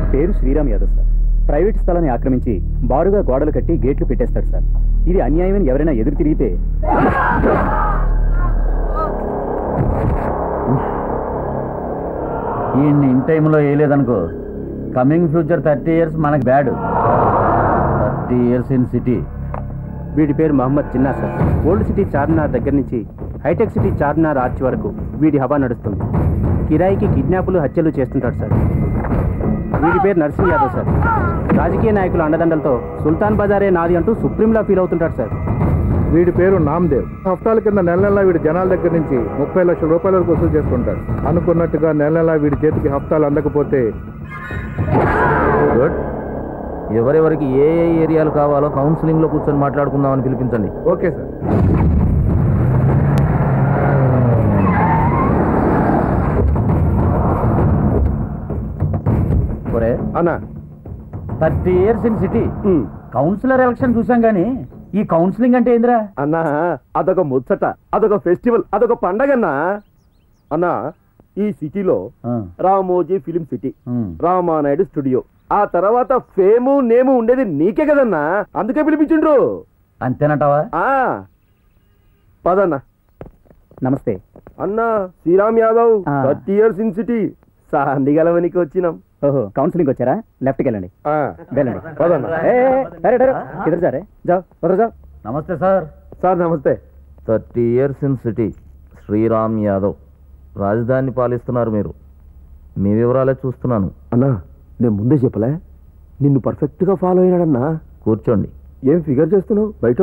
పేరు Sriram Yadav sir private స్థలాన్ని ఆక్రమించి బారుగా గోడలు కట్టి గేట్లు పెట్టేస్తాడు సార్ ఇది అన్యాయమని ఎవరైనా ఎదురు తిరిగితే ఈయన్ని ఇన్ టైంలో వేయలేదనుకో కమింగ్ ఫ్యూచర్ థర్టీ ఇయర్స్ మనకు bad thirty years in city వీడి పేరు మహమ్మద్ చిన్నా సార్ ఓల్డ్ సిటీ చార్మినార్ దగ్గర నుంచి హైటెక్ సిటీ చార్మినార్ ఆర్చ్ వరకు వీడి హవా నడుస్తుంది కిరాయికి కిడ్నాపులు హత్యలు చేస్తుంటాడు సార్ వీడి పేరు నర్సింగ్ యాదవ్ సార్ రాజకీయ నాయకుల అండదండలతో సుల్తాన్ బజారే నాది అంటూ సుప్రీంలా ఫీల్ అవుతుంటాడు సార్ వీడి పేరు నామ్దేవ్ హఫ్తాల కింద నెల నెల వీడి జనాల దగ్గర నుంచి ముప్పై లక్షల రూపాయల వరకు వసూలు చేసుకుంటాడు అనుకున్నట్టుగా నెల నెల వీడి చేతికి హఫ్తాలు అందకపోతే గుడ్ ఎవరెవరికి ఏ ఏ ఏరియాలు కావాలో కౌన్సిలింగ్ లో కూర్చొని మాట్లాడుకుందామని పిలిపించండి ఓకే సార్ ఒరే అన్నా thirty years in city councillor election చూసాం కానీ ఈ కౌన్సిలింగ్ అంటే ఏందిరా అన్నా అదొక ముచ్చట అదొక ఫెస్టివల్ అదొక పండగన్నా అన్నా ఈ సిటీలో ఆ, రామోజీ ఫిలిం సిటీ ఉమ్. రామానాయుడు స్టూడియో ఆ తర్వాత ఫేము నేము ఉండేది నీకే కదన్నా అందుకే పిలిపించిండ్రు అంతేనంటావా ఆ పదన్నా నమస్తే అన్నా శ్రీరామ్ యాదవ్ ఆ. థర్టీ ఇయర్స్ ఇన్ సిటీ సాండిగలవనికి వచ్చినాం ఓహో కౌన్సిలింగ్ వచ్చారా లెఫ్ట్కి వెళ్ళండి ఆ, వెళ్ళండి పదన్నా ఏ, ఏ, ఏ, అరే, అరే, కిధర్ जा रहे? जाओ उधर जाओ నమస్తే సార్ సార్ నమస్తే thirty years in city Sriram Yadav రాజధాని పాలిస్తున్నారు మీరు మీ వివరాలే చూస్తున్నాను అన్నా నేను ముందే చెప్పలే నిన్ను పర్ఫెక్ట్ గా ఫాలో అయినాడన్నా కూర్చోండి ఏం ఫిగర్ చేస్తున్నావు బయట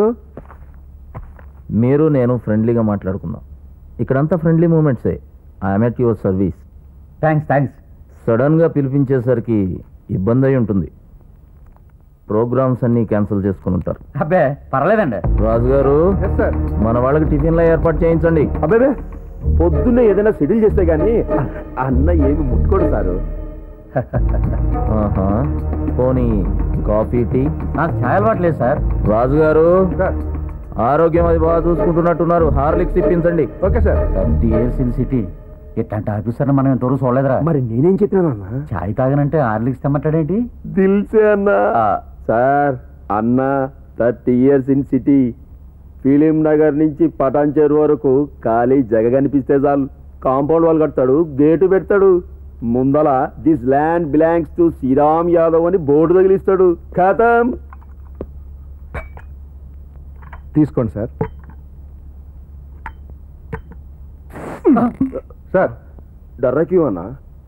మీరు నేను ఫ్రెండ్లీగా మాట్లాడుకుందాం ఇక్కడంతా ఫ్రెండ్లీ మూమెంట్సే I'm at your service thanks thanks సడన్గా పిలిపించేసరికి ఇబ్బంది అయి ఉంటుంది ప్రోగ్రామ్స్ అన్నీ క్యాన్సిల్ చేసుకుని ఉంటారు అబ్బే పర్లేదండి రాజు గారు ఎస్ సార్ మన వాళ్ళకి టిఫిన్లో ఏర్పాటు చేయించండి అబ్బాబే పొద్దున్నే ఏదైనా సెటిల్ చేస్తే గానీ అన్న ఏమి ముట్టుకోడు సారు ఆహా పోనీ కాఫీ టీ నాకు ఛాయ్ అలవాటు లేదు సార్ రాజు గారు సార్ ఆరోగ్యం అది బాగా చూసుకుంటున్నట్టున్నారు హార్లిక్స్ ఇప్పించండి okay sir thirty years in city ఇట్లాంటి ఆఫీసర్ని మనం ఇంతవరకు చూడలేదురా మరి నేనేం చెప్పినానన్నా ఛాయ్ తాగనంటే ఆర్లిక్స్ తెమ్మటాడేంటి దిల్సే అన్నా సార్ అన్న thirty years in city film Nagar నుంచి పటాన్చేరు వరకు ఖాళీ జగ కనిపిస్తే చాలు కాంపౌండ్ వాళ్ళు కడతాడు గేటు పెడతాడు ముందల this land belongs to Sriram Yadav అని బోర్డు తగిలిస్తాడు ఖాతం తీసుకోండి సార్ సార్ డర్రక్యూ అన్న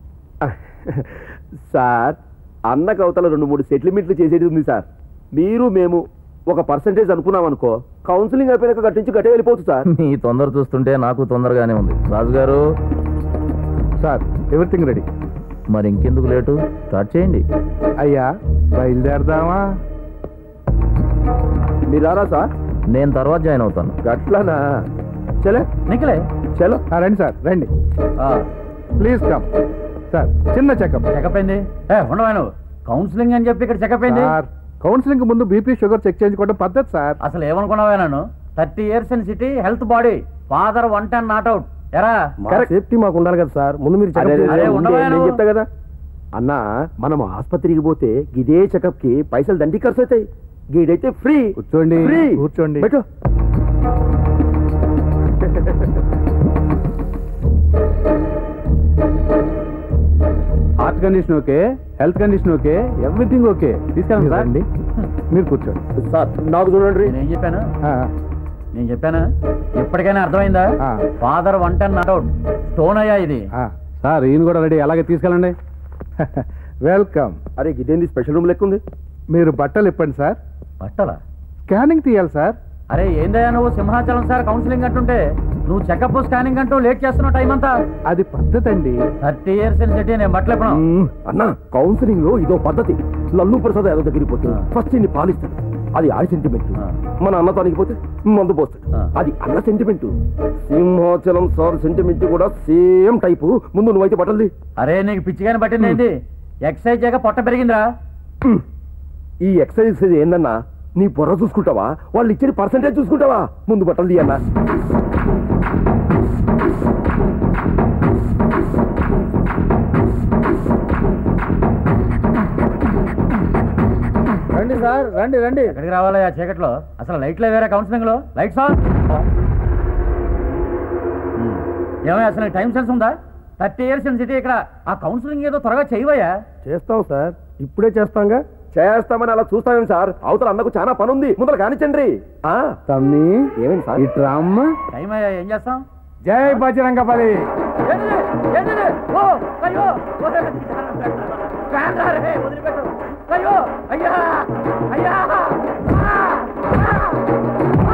సార్ అన్న కవతల రెండు మూడు సెటిల్మెంట్లు చేసేది ఉంది సార్ మీరు మేము ఒక పర్సంటేజ్ అనుకున్నాం అనుకో కౌన్సిలింగ్ అయిపోయినాక కట్టించి గట్టే వెళ్ళిపోవచ్చు సార్ మీ తొందర చూస్తుంటే నాకు తొందరగానే ఉంది రాజు గారు సార్ ఎవ్రీథింగ్ రెడీ మరి ఇంకెందుకు లేటు స్టార్ట్ చేయండి అయ్యా బయలుదేరదామా మీరు రారా సార్ నేను తర్వాత జాయిన్ అవుతాను గట్లనా చలే నిఖిలే చలో ఆ, రండి సార్ రండి ప్లీజ్ కమ్ సార్ చిన్న చెకప్ చెకప్ అయింది ఏ ఉండవా నువ్వు కౌన్సిలింగ్ అని చెప్పి ఇక్కడ చెకప్ అయింది సార్ కౌన్సిలింగ్ ముందు బీపీ షుగర్ చెక్ చేయించుకోవడం పద్ధతి సార్ అసలు ఏమనుకున్నావా నన్ను thirty years in city health body father one ten not out ఎరా సేఫ్టీ మాకు ఉండాలి కదా సార్ ముందు మీరు అదే, చెకప్ అదే, చేయండి. ఉండవా నేను నువ్వు? చెప్తా కదా అన్న మనం ఆసుపత్రికి పోతే ఇదే చెకప్ కి పైసలు దండి ఖర్చు అవుతాయి గీడైతే ఫ్రీ కూర్చోండి ఫ్రీ కూర్చోండి పెట్టు heart condition okay health condition okay everything okay తీసుకెళ్ళండి సార్ రండి మీరు కూర్చోండి సార్ నాకు చూడండి నేనేం చెప్పాను ఆ, నేను చెప్పాను ఇప్పటికైనా అర్థమైందా ఆ. Father one ten not out stone అయ్యా ఇది ఆ, సార్ ఈయన కూడా రెడీ అలాగే తీసుకెళ్ళండి వెల్కమ్ అరే ఇదేంది స్పెషల్ రూమ్ లెక్క ఉంది మీరు బట్టలు ఇప్పండి సార్ పట్టలా స్కానింగ్ తీయాలి సార్ అరే ఏందయ్యా నువ్వు సింహాచలం సార్ కౌన్సిలింగ్ అంటుంటే నువ్వు చెకప్ స్కానింగ్ అంటూ లేట్ చేస్తున్నావు టైం అంతా అది పద్ధతి అండి థర్టీ ఇయర్స్ ఇన్ సిటీ నేను బట్టలు ఇప్పను మ్మ్. అన్న కౌన్సిలింగ్ లో ఇదో పద్ధతి లల్లు ప్రసాద్ యాదవ్ దగ్గరికి పోతే ఆ. ఫస్ట్ ఇన్ని పాలిస్తాడు అది ఆడి సెంటిమెంట్ ఆ. మన అన్న తనకి పోతే మందు పోస్తాడు ఆ. అది అన్న సెంటిమెంట్ సింహాచలం సార్ సెంటిమెంట్ కూడా సేమ్ టైపు ముందు నువ్వైతే పట్టల్ది అరే నీకు పిచ్చిగాని పట్టింది ఏంటి ఎక్సైజ్ చేయక పొట్ట పెరిగిందిరా ఈ ఎక్సర్సైజ్ ఏందన్నా నీ బుర్ర చూసుకుంటావా వాళ్ళు ఇచ్చిన పర్సంటేజ్ చూసుకుంటావా ముందు బట్టలు తీయన్నా రండి సార్ రండి రండి ఎక్కడికి రావాలయ్యా చీకట్లో అసలు లైట్లే వేరే కౌన్సిలింగ్ లో లైట్స్ ఆన్ ఏమయ్యా అసలు టైం సెన్స్ ఉందా థర్టీ ఇయర్స్ ఇన్ సిటీ ఇక్కడ ఆ కౌన్సిలింగ్ ఏదో త్వరగా చేయవయ్యా చేస్తాం సార్ ఇప్పుడే చేస్తాంగా చేస్తామని అలా చూస్తామేం సార్ అవతల అన్నకు చాలా పని ఉంది ముందర కానిచ్చండి ఆ, తమ్మి ఏమైంది సార్ ఇట్రా అమ్మ టైం అయ్యా ఏం చేస్తాం జై బజరంగ బలి ఏంటిది? ఏంటిది? ఓ, అయ్యో ఓ, ఫ్యాన్ రా రే, వదిలిపెట్టు. అయ్యో అయ్యా అయ్యా ఆ, ఆ,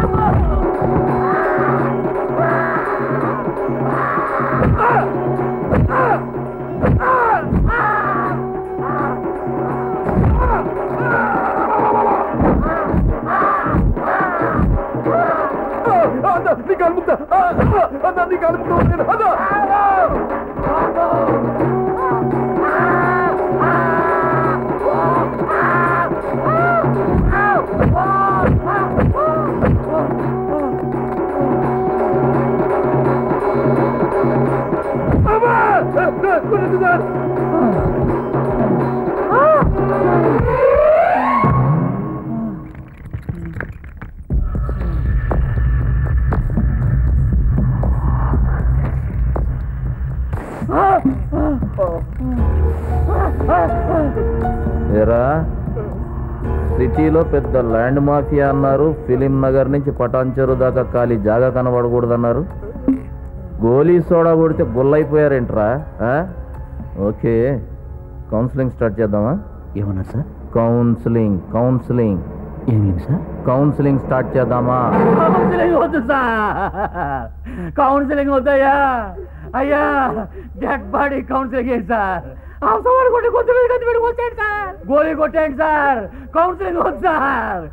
అన్న, నీ కాలు ముక్తా. ఆ, ఆ, అన్న, నీ కాలు ముక్తా వదిలేను. అన్న. అమ్మా! ఆ, ఆ, కొట్టండి సార్. ఏరా సిటీలో పెద్ద ల్యాండ్ మాఫియా అన్నారు ఫిలిం నగర్ నుంచి పటాన్చెరు దాకా ఖాళీ జాగా కనబడకూడదన్నారు గోలీ సోడా కొడితే గుల్లైపోయారేంట్రా ఆ? ఓకే కౌన్సిలింగ్ స్టార్ట్ చేద్దామా ఏమన్నారు సార్ కౌన్సిలింగ్ కౌన్సిలింగ్ ఏం సార్ కౌన్సిలింగ్ స్టార్ట్ చేద్దామా కౌన్సిలింగ్ వద్దు సార్ కౌన్సిలింగ్ వద్దయ్యా అయ్యా డెడ్ బాడీ కౌన్సిలింగ్ ఏంటి సార్ అవసరం కొట్టి కొంచెం మీద కొంచెం మీద కొట్టండి సార్ గోళీ కొట్టండి సార్ కౌన్సిలింగ్ వద్దు సార్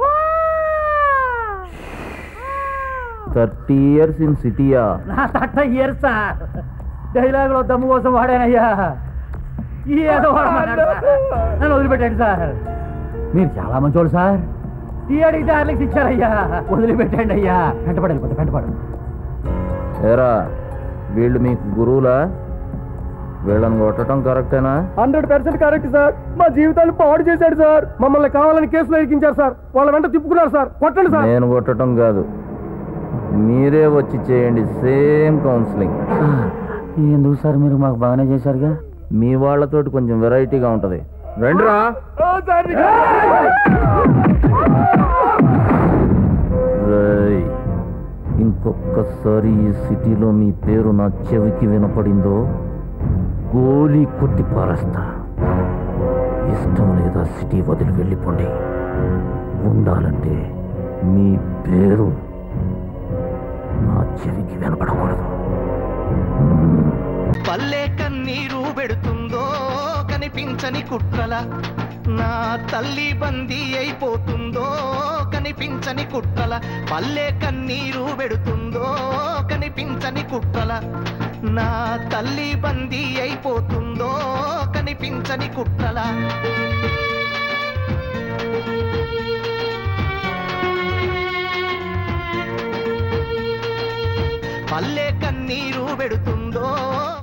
థర్టీ ఇయర్స్ ఇన్ సిటీయా నా తట్ట ఇయర్ సార్ డైలాగులో దమ్ము కోసం వాడానయ్యా ఈ ఏదో వాడమన్నాడు సార్. నన్ను వదిలిపెట్టండి సార్ మీరు చాలా మంచోడు సార్ టీ అడిగితే ఆర్లిక్స్ ఇచ్చారయ్యా వదిలిపెట్టండి అయ్యా వెంటపడి వెళ్ళిపోతే వెంటపడు ఏరా వీళ్ళు మీకు గురువులా వీళ్ళని కొట్టడం కరెక్టేనా హండ్రెడ్ పర్సెంట్ కరెక్ట్ సార్ మా జీవితాలు పాడు చేశాడు సార్ మమ్మల్ని కావాలని కేసులో ఇరికించారు సార్ వాళ్ళ వెంట తిప్పుకున్నారు సార్ కొట్టండి సార్ నేను కొట్టడం కాదు మీరే వచ్చి చేయండి సేమ్ కౌన్సిలింగ్ ఎందుకు సార్ మీరు మాకు బాగానే చేశారుగా మీ వాళ్ళతోటి కొంచెం వెరైటీగా ఉంటది రండిరా రేయ్, ఇంకొక్కసారి ఈ సిటీలో మీ పేరు నా చెవికి వినపడిందో గోలీ కొట్టి పారేస్తా ఇష్టం లేదా సిటీ వదిలి వెళ్ళిపోండి ఉండాలంటే మీ పేరు నా చెవికి వినపడకూడదు పల్లె కన్నీరు పెడుతుందో కనిపించని కుట్రల నా తల్లి బందీ అయిపోతుందో కనిపించని కుట్రల పల్లె కన్నీరు పెడుతుందో కనిపించని కుట్రల నా తల్లి బందీ అయిపోతుందో కనిపించని కుట్రల పల్లె కన్నీరు పెడుతుందో